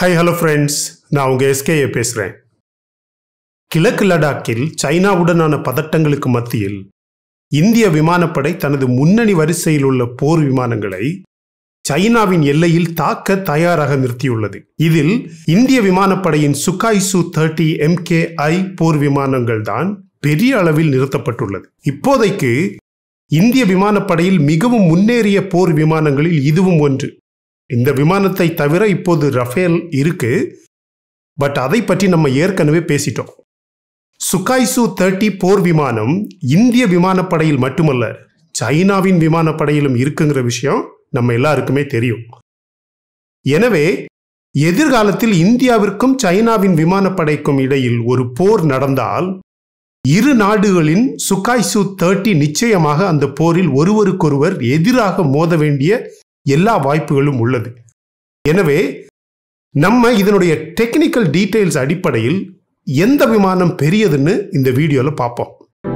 hi hello friends நான் உங்கள் SKA பேசுகிறேன் கிழக்கு லடாக்கில் சைனாவுடனான பதட்டங்களுக்கு மத்தியில் இந்திய விமானப்படை தனது முன்னணி வரிசையில் உள்ள போர் விமானங்களை சைனாவின் எல்லையில் தாக்க தயாராக நிறுத்தியுள்ளது இதில் இந்திய விமானப்படையின் சுகாய்சு தேர்ட்டி எம்கே ஐ போர் விமானங்கள் தான் பெரிய அளவில் நிறுத்தப்பட்டுள்ளது இப்போதைக்கு இந்திய விமானப்படையில் மிகவும் முன்னேறிய போர் விமானங்களில் இதுவும் ஒன்று இந்த விமானத்தை தவிர இப்போது ரஃபேல் இருக்கு பட் அதை பற்றி நம்ம ஏற்கனவே பேசிட்டோம் சுகாய்சு தேர்ட்டி போர் விமானம் இந்திய விமானப்படையில் மட்டுமல்ல சைனாவின் விமானப்படையிலும் இருக்குங்கிற விஷயம் நம்ம எல்லாருக்குமே தெரியும் எனவே எதிர்காலத்தில் இந்தியாவிற்கும் சைனாவின் விமானப்படைக்கும் இடையில் ஒரு போர் நடந்தால் இரு நாடுகளின் சுகாய்சு தேர்ட்டி நிச்சயமாக அந்த போரில் ஒருவருக்கொருவர் எதிராக மோத வேண்டிய எல்லா வாய்ப்புகளும் உள்ளது எனவே நம்ம இதனுடைய டெக்னிக்கல் டீடைல்ஸ் அடிப்படையில் எந்த விமானம் பெரியதுன்னு இந்த வீடியோவில் பார்ப்போம்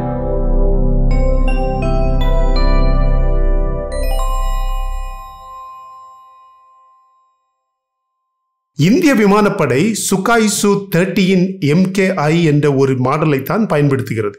இந்திய விமானப்படை சுகாய்சு தேர்ட்டியின் எம்கேஐ என்ற ஒரு மாடலை தான் பயன்படுத்துகிறது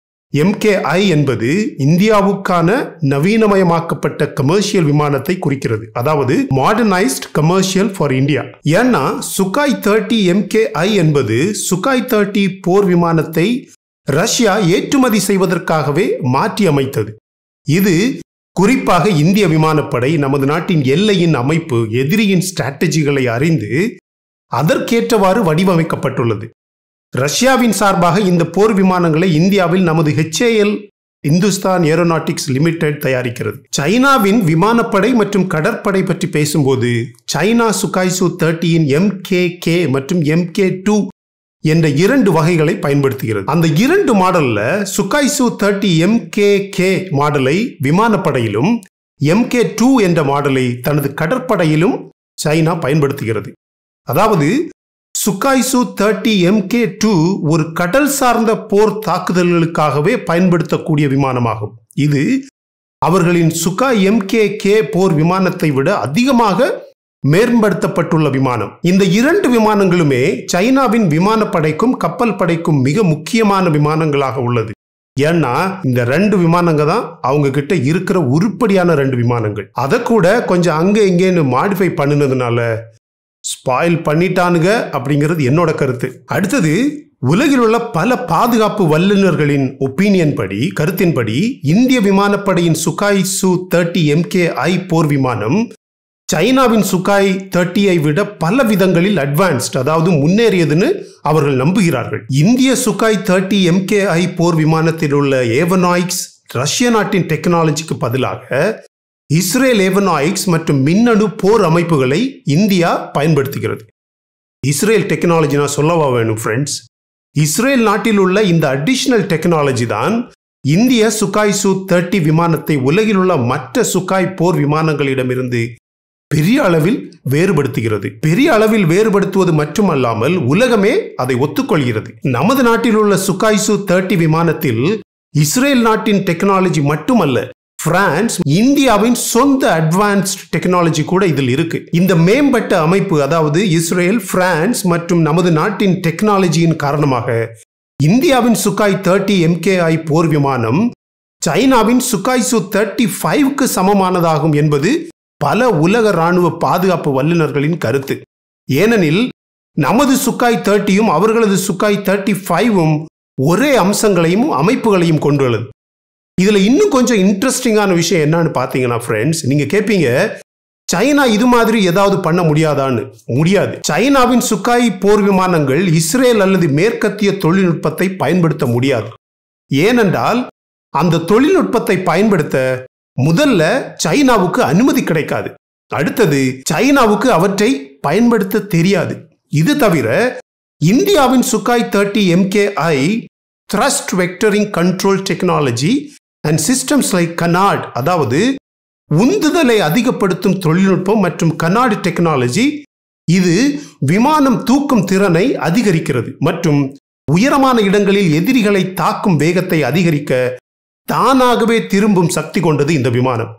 எம்கேஐ என்பது இந்தியாவுக்கான நவீனமயமாக்கப்பட்ட கமர்ஷியல் விமானத்தை குறிக்கிறது அதாவது மாடர்னைஸ்ட் கமர்ஷியல் ஃபார் இந்தியா ஏன்னா சுகாய் தேர்ட்டி எம்கேஐ என்பது சுகாய் தேர்ட்டி போர் விமானத்தை ரஷ்யா ஏற்றுமதி செய்வதற்காகவே மாற்றி அமைத்தது இது குறிப்பாக இந்திய விமானப்படை நமது நாட்டின் எல்லையின் அமைப்பு எதிரியின் ஸ்ட்ராட்டஜிகளை அறிந்து அதற்கேற்றவாறு வடிவமைக்கப்பட்டுள்ளது ரஷ்யாவின் சார்பாக இந்த போர் விமானங்களை இந்தியாவில் நமது ஹெச்ஏஎல் இந்துஸ்தான் ஏரோநாட்டிக்ஸ் லிமிடெட் தயாரிக்கிறது சைனாவின் விமானப்படை மற்றும் கடற்படை பற்றி பேசும்போது சைனா சுகாய்சு தேர்ட்டியின் எம் கே கே மற்றும் எம் கே டூ என்ற இரண்டு வகைகளை பயன்படுத்துகிறது அந்த இரண்டு மாடல்ல Sukhoi Su thirty M K K மாடலை விமானப்படையிலும் எம் கே டூ என்ற மாடலை தனது கடற்படையிலும் சைனா பயன்படுத்துகிறது அதாவது சுகாய்சு தேர்ட்டி எம்கே டூ ஒரு கடல் சார்ந்த போர் தாக்குதல்களுக்காகவே பயன்படுத்தக்கூடிய விமானமாகும் இது அவர்களின் சுகா எம்கே கே போர் விமானத்தை விட அதிகமாக மேம்படுத்தப்பட்டுள்ள விமானம் இந்த இரண்டு விமானங்களுமே சைனாவின் விமானப்படைக்கும் கப்பல் படைக்கும் மிக முக்கியமான விமானங்களாக உள்ளது ஏன்னா இந்த ரெண்டு விமானங்க தான் அவங்க கிட்ட இருக்கிற உருப்படியான ரெண்டு விமானங்கள் அதை கூட கொஞ்சம் அங்க இங்கேன்னு மாடிஃபை பண்ணினதுனால ஸ்பாயில் பண்ணிட்டானுங்க அப்படிங்கிறது என்னோட கருத்து அடுத்தது உலகில் உள்ள பல பாதுகாப்பு வல்லுநர்களின் ஒப்பீனியன் படி கருத்தின்படி இந்திய விமானப்படையின் சுகாய் சு தேர்ட்டி எம்கே ஐ போர் விமானம் சைனாவின் சுகாய் தேர்ட்டியை விட பல விதங்களில் அட்வான்ஸ்ட் அதாவது முன்னேறியதுன்னு அவர்கள் நம்புகிறார்கள் இந்திய சுகாய் தேர்ட்டி எம்கே ஐ போர் விமானத்தில் உள்ள ஏவனாய்க்ஸ் ரஷ்ய நாட்டின் டெக்னாலஜிக்கு பதிலாக இஸ்ரேல் ஏவனாய்க்ஸ் மற்றும் மின்னணு போர் அமைப்புகளை இந்தியா பயன்படுத்துகிறது இஸ்ரேல் டெக்னாலஜி நான் சொல்லவா வேணும் ஃப்ரெண்ட்ஸ் இஸ்ரேல் நாட்டில் உள்ள இந்த அடிஷனல் டெக்னாலஜி தான் இந்திய சுகாய் சு தேர்ட்டி விமானத்தை உலகில் உள்ள மற்ற சுகாய் போர் விமானங்களிடமிருந்து பெரிய அளவில் வேறுபடுத்துகிறது பெரிய அளவில் வேறுபடுத்துவது மட்டுமல்லாமல் உலகமே அதை ஒத்துக்கொள்கிறது நமது நாட்டில் உள்ள சுகாய்சு தேர்ட்டி விமானத்தில் இஸ்ரேல் நாட்டின் டெக்னாலஜி மட்டுமல்ல பிரான்ஸ் இந்தியாவின் சொந்த அட்வான்ஸ்ட் டெக்னாலஜி கூட இதில் இருக்கு இந்த மேம்பட்ட அமைப்பு அதாவது இஸ்ரேல் பிரான்ஸ் மற்றும் நமது நாட்டின் டெக்னாலஜியின் காரணமாக இந்தியாவின் சுகாய் தேர்ட்டி எம்கேஐ போர் விமானம் சைனாவின் சுகாய்சு தேர்ட்டி ஃபைவ்க்கு சமமானதாகும் என்பது பல உலக ராணுவ பாதுகாப்பு வல்லுநர்களின் கருத்து ஏனெனில் நமது சுக்காய் தேர்ட்டியும் அவர்களது சுக்காய் தேர்ட்டி ஃபைவும் ஒரே அம்சங்களையும் அமைப்புகளையும் கொண்டுள்ளது இதுல இன்னும் கொஞ்சம் இன்ட்ரெஸ்டிங்கான விஷயம் என்னன்னு பார்த்தீங்கன்னா ஃப்ரெண்ட்ஸ் நீங்க கேட்பீங்க சைனா இது மாதிரி ஏதாவது பண்ண முடியாதான்னு முடியாது சைனாவின் சுக்காய் போர் விமானங்கள் இஸ்ரேல் அல்லது மேற்கத்திய தொழில்நுட்பத்தை பயன்படுத்த முடியாது ஏனென்றால் அந்த தொழில்நுட்பத்தை பயன்படுத்த முதல்ல சைனாவுக்கு அனுமதி கிடைக்காது அடுத்தது சைனாவுக்கு அவற்றை பயன்படுத்த தெரியாது இது தவிர இந்தியாவின் Sukhoi thirty MKI thrust vectoring control technology and systems like canard அதாவது உந்துதலை அதிகப்படுத்தும் தொழில்நுட்பம் மற்றும் கனாடு டெக்னாலஜி இது விமானம் தூக்கும் திறனை அதிகரிக்கிறது மற்றும் உயரமான இடங்களில் எதிரிகளை தாக்கும் வேகத்தை அதிகரிக்க தானாகவே திரும்பும் சக்தி கொண்டது இந்த விமானம்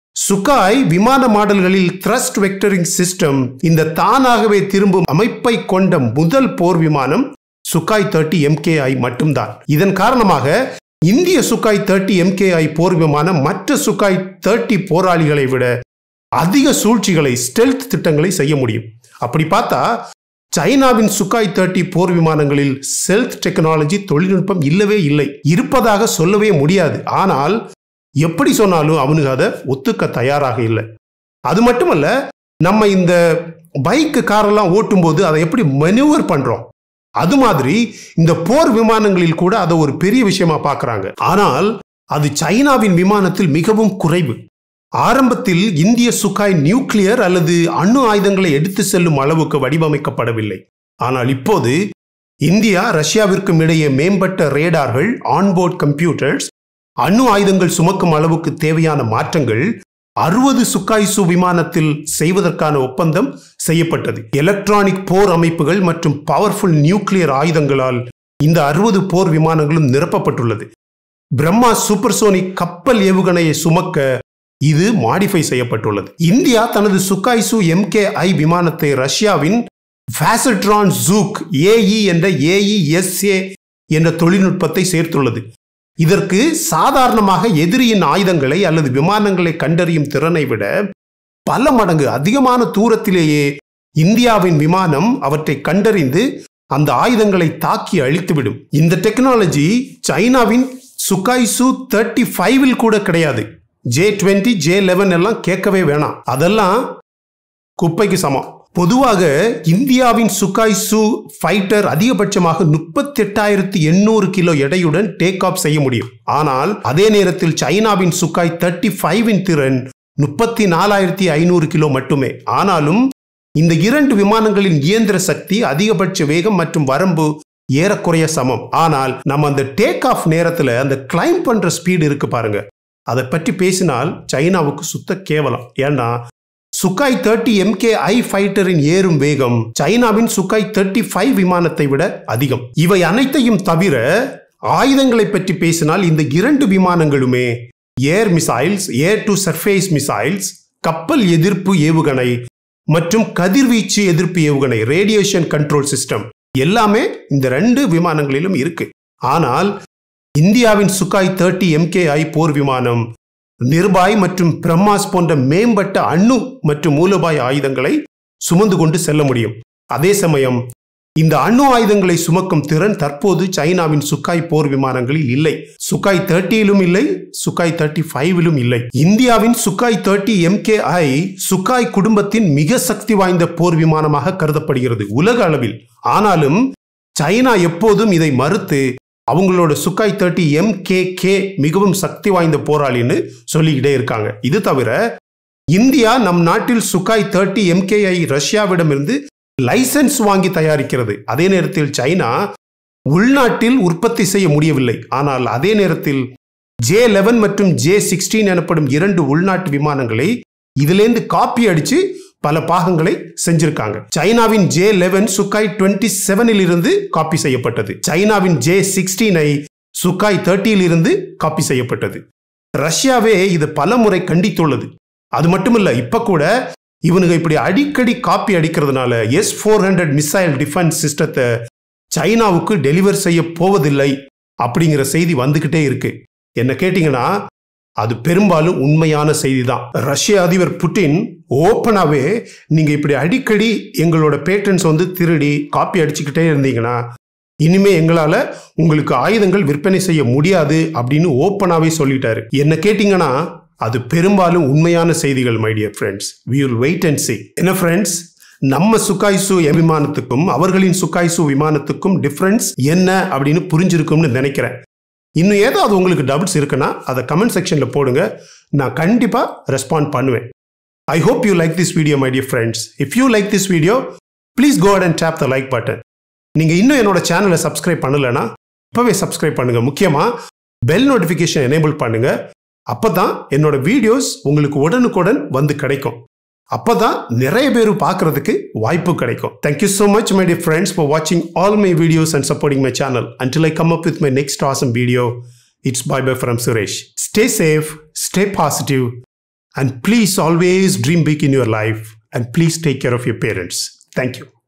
சுகாய் விமான மாடல்களில் த்ரஸ்ட் வெக்டரிங் சிஸ்டம் இந்த தானாகவே திரும்பும் அமைப்பை கொண்ட முதல் போர் விமானம் சுகாய் தேர்ட்டி எம்கேஐ மட்டும்தான் இதன் காரணமாக இந்திய சுகாய் தேர்ட்டி எம்கேஐ போர் விமானம் மற்ற சுகாய் தேர்ட்டி போராளிகளை விட அதிக சூழ்ச்சிகளை ஸ்டெல்த் திட்டங்களை செய்ய முடியும் அப்படி பார்த்தா சைனாவின் சுகாய் தேர்ட்டி போர் விமானங்களில் செல்த் டெக்னாலஜி தொழில்நுட்பம் இல்லவே இல்லை இருப்பதாக சொல்லவே முடியாது ஆனால் எப்படி சொன்னாலும் அவனுக்கு அதை ஒத்துக்க தயாராக இல்லை அது மட்டுமல்ல நம்ம இந்த பைக்கு காரெல்லாம் ஓட்டும்போது அதை எப்படி மெனுவர் பண்றோம் அது மாதிரி இந்த போர் விமானங்களில் கூட அதை ஒரு பெரிய விஷயமா பார்க்கறாங்க ஆனால் அது சைனாவின் விமானத்தில் மிகவும் குறைவு ஆரம்பத்தில் இந்திய சுகாய் நியூக்ளியர் அல்லது அணு ஆயுதங்களை எடுத்து செல்லும் அளவுக்கு வடிவமைக்கப்படவில்லை ஆனால் இப்போது இந்தியா ரஷ்யாவிற்கும் இடையே மேம்பட்ட ரேடார்கள் ஆன்போர்ட் கம்ப்யூட்டர்ஸ் அணு ஆயுதங்கள் சுமக்கும் அளவுக்கு தேவையான மாற்றங்கள் அறுபது சுக்காய்சு விமானத்தில் செய்வதற்கான ஒப்பந்தம் செய்யப்பட்டது எலக்ட்ரானிக் போர் அமைப்புகள் மற்றும் பவர்ஃபுல் நியூக்ளியர் ஆயுதங்களால் இந்த அறுபது போர் விமானங்களும் நிரப்பப்பட்டுள்ளது பிரம்மா சூப்பர்சோனிக் கப்பல் ஏவுகணையை சுமக்க இது மாடிஃபை செய்யப்பட்டுள்ளது இந்தியா தனது சுக்காய்சு எம்கே ஐ விமானத்தை ரஷ்யாவின் ஃபேசட்ரான் ஜூக் ஏஇ என்ற ஏஇஎஸ்ஏ என்ற தொழில்நுட்பத்தை சேர்த்துள்ளது இதற்கு சாதாரணமாக எதிரியின் ஆயுதங்களை அல்லது விமானங்களை கண்டறியும் திறனை விட பல மடங்கு அதிகமான தூரத்திலேயே இந்தியாவின் விமானம் அவற்றை கண்டறிந்து அந்த ஆயுதங்களை தாக்கி அழித்துவிடும் இந்த டெக்னாலஜி சைனாவின் சுகாய்சு தேர்ட்டி ஃபைவில் கூட கிடையாது ஜே டுவெண்ட்டி ஜே லெவன் எல்லாம் கேட்கவே வேணாம் அதெல்லாம் குப்பைக்கு சமம் பொதுவாக இந்தியாவின் சுகாய்சு ஃபைட்டர் அதிகபட்சமாக முப்பத்தி எட்டாயிரத்தி எண்ணூறு கிலோ எடையுடன் டேக் ஆஃப் செய்ய முடியும் ஆனால் அதே நேரத்தில் சைனாவின் சுகாய் தேர்ட்டி ஃபைவின் திறன் முப்பத்தி நாலாயிரத்தி ஐநூறு கிலோ மட்டுமே ஆனாலும் இந்த இரண்டு விமானங்களின் இயந்திர சக்தி அதிகபட்ச வேகம் மற்றும் வரம்பு ஏறக்குறைய சமம் ஆனால் நம்ம அந்த டேக் ஆஃப் நேரத்தில் அந்த கிளைம் பண்ற ஸ்பீடு இருக்கு பாருங்க அதை பற்றி பேசினால் சைனாவுக்கு சுத்த கேவலம் ஏன்னா சுக்காய் தேர்ட்டி எம்கே ஐ ஃபைட்டரின் ஏறும் வேகம் சைனாவின் சுக்காய் தேர்ட்டி ஃபைவ் விமானத்தை விட அதிகம் இவை அனைத்தையும் தவிர ஆயுதங்களை பற்றி பேசினால் இந்த இரண்டு விமானங்களுமே air missiles air to surface missiles கப்பல் எதிர்ப்பு ஏவுகணை மற்றும் கதிர்வீச்சு எதிர்ப்பு ஏவுகணை ரேடியேஷன் கண்ட்ரோல் சிஸ்டம் எல்லாமே இந்த ரெண்டு விமானங்களிலும் இருக்கு ஆனால் இந்தியாவின் சுக்காய் தேர்ட்டி எம்கேஐ போர் விமானம் நிர்பாய் மற்றும் பிரம்மாஸ் போன்ற மேம்பட்ட அணு மற்றும் மூலபாய் ஆயுதங்களை சுமந்து கொண்டு செல்ல முடியும் அதே சமயம் இந்த அணு ஆயுதங்களை சுமக்கும் திறன் தற்போது சைனாவின் சுக்காய் போர் விமானங்களில் இல்லை சுக்காய் தேர்ட்டியிலும் இல்லை சுக்காய் தேர்ட்டி ஃபைவிலும் இல்லை இந்தியாவின் சுக்காய் தேர்ட்டி எம்கேஐ சுக்காய் குடும்பத்தின் மிக சக்தி வாய்ந்த போர் விமானமாக கருதப்படுகிறது உலக அளவில் ஆனாலும் சைனா எப்போதும் இதை மறுத்து அவங்களோட Sukhoi thirty M K K மிகவும் சக்தி வாய்ந்த போராளின்னு சொல்லிக்கிட்டே இருக்காங்க இது தவிர இந்தியா நம் நாட்டில் சுக்காய் தேர்ட்டி எம்கேஐ ரஷ்யாவிடமிருந்து லைசன்ஸ் வாங்கி தயாரிக்கிறது அதே நேரத்தில் சைனா உள்நாட்டில் உற்பத்தி செய்ய முடியவில்லை ஆனால் அதே நேரத்தில் ஜே லெவன் மற்றும் ஜே சிக்ஸ்டீன் எனப்படும் இரண்டு உள்நாட்டு விமானங்களை இதிலேருந்து காப்பி அடிச்சு பல பாகங்களை செஞ்சிருக்காங்க சைனாவின் ஜே லெவன் சுக்காய் டுவெண்ட்டி செவனில் இருந்து காப்பி செய்யப்பட்டது சைனாவின் ஜே சிக்ஸ்டீனை சுக்காய் தேர்ட்டியில் இருந்து காப்பி செய்யப்பட்டது ரஷ்யாவே இது பல முறை கண்டித்துள்ளது அது மட்டுமல்ல இப்ப கூட இவனுங்க இப்படி அடிக்கடி காப்பி அடிக்கிறதுனால S four hundred missile defence சிஸ்டத்தை சைனாவுக்கு டெலிவர் செய்ய போவதில்லை அப்படிங்கிற செய்தி வந்துகிட்டே இருக்கு என்ன கேட்டீங்கன்னா அது பெரும்பாலும் உண்மையான செய்தி தான் ரஷ்ய அதிபர் புட்டின் ஓப்பனாகவே நீங்கள் இப்படி அடிக்கடி எங்களோட பேட்டன்ஸ் வந்து திருடி காப்பி அடிச்சுக்கிட்டே இருந்தீங்கன்னா இனிமே எங்களால உங்களுக்கு ஆயுதங்கள் விற்பனை செய்ய முடியாது அப்படின்னு ஓப்பனாகவே சொல்லிட்டாரு என்ன கேட்டீங்கன்னா அது பெரும்பாலும் உண்மையான செய்திகள் my dear friends we will wait and see என்ன ஃப்ரெண்ட்ஸ் நம்ம சுக்காய்சு விமானத்துக்கும் அவர்களின் சுக்காய்சு விமானத்துக்கும் டிஃப்ரென்ஸ் என்ன அப்படின்னு புரிஞ்சிருக்கும்னு நினைக்கிறேன் இன்னும் ஏதாவது உங்களுக்கு டவுட்ஸ் இருக்குன்னா அதை கமெண்ட் செக்ஷனில் போடுங்க நான் கண்டிப்பாக ரெஸ்பாண்ட் பண்ணுவேன் I hope you like this video my dear friends if you like this video please go and tap the like button நீங்கள் இன்னும் என்னோட சேனலை சப்ஸ்கிரைப் பண்ணலைன்னா இப்போவே சப்ஸ்கிரைப் பண்ணுங்கள் முக்கியமாக பெல் நோட்டிஃபிகேஷன் எனேபிள் பண்ணுங்கள் அப்போ தான் என்னோட வீடியோஸ் உங்களுக்கு உடனுக்குடன் வந்து கிடைக்கும் அப்போ தான் நிறைய பேர் பார்க்கறதுக்கு வாய்ப்பு கிடைக்கும் thank you so much my dear friends for வாட்சிங் all my videos and supporting my channel until I come up with my next awesome video it's bye bye from Suresh stay safe stay positive and please always dream big in your life and please take care of your parents thank you